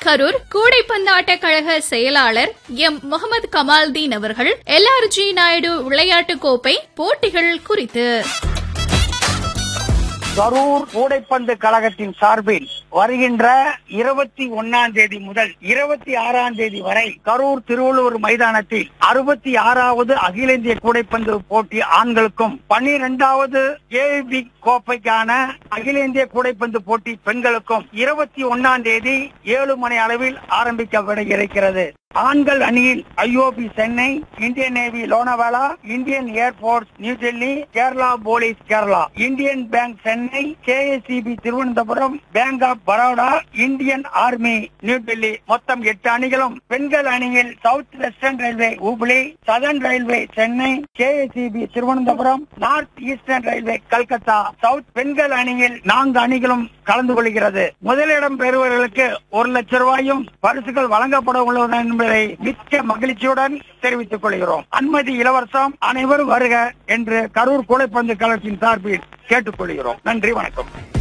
கரூர் கூடைப்பந்தாட்ட கழக செயலாளர் எம் முகமது கமால்தீன் அவர்கள் எல்ஆர்ஜி நாயுடு விளையாட்டுக் கோப்பை போட்டிகள் குறித்து கரூர் கூடைப்பந்து கழகத்தின் சார்பில் வருகின்ற இருபத்தி ஒன்னாம் தேதி முதல் இருபத்தி ஆறாம் தேதி வரை கரூர் திருவள்ளூர் மைதானத்தில் அறுபத்தி ஆறாவது அகில இந்திய கூடைப்பந்து போட்டி ஆண்களுக்கும் பன்னிரெண்டாவது ஏபி கோப்பைக்கான அகில இந்திய கூடைப்பந்து போட்டி பெண்களுக்கும் இருபத்தி ஒன்னாம் தேதி ஏழு மணி அளவில் ஆரம்பிக்கப்பட இருக்கிறது ஆண்கள் அணியில் IOB Chennai Indian navy Lonavala Indian airport new Delhi Kerala police Kerala Indian bank Chennai KSCB Thiruvananthapuram bank of Baroda Indian army new Delhi மொத்தம் எட்டு அணிகளும் பெண்கள் அணியில் south western railway Hubli southern railway Chennai KSCB Thiruvananthapuram north eastern railway Calcutta south பெண்கள் அணியில் நான்கு அணிகளும் கலந்து கொள்கிறது முதலிடம் பெறுவர்களுக்கு ஒரு லட்சம் ரூபாயும் பரிசுகள் வழங்கப்பட உள்ளது என்பதை மிக்க மகிழ்ச்சியுடன் தெரிவித்துக் கொள்கிறோம் அனுமதி இலவசம் அனைவரும் வருக என்று கரூர் கூடைப்பந்து கழகத்தின் சார்பில் கேட்டுக்கொள்கிறோம் நன்றி வணக்கம்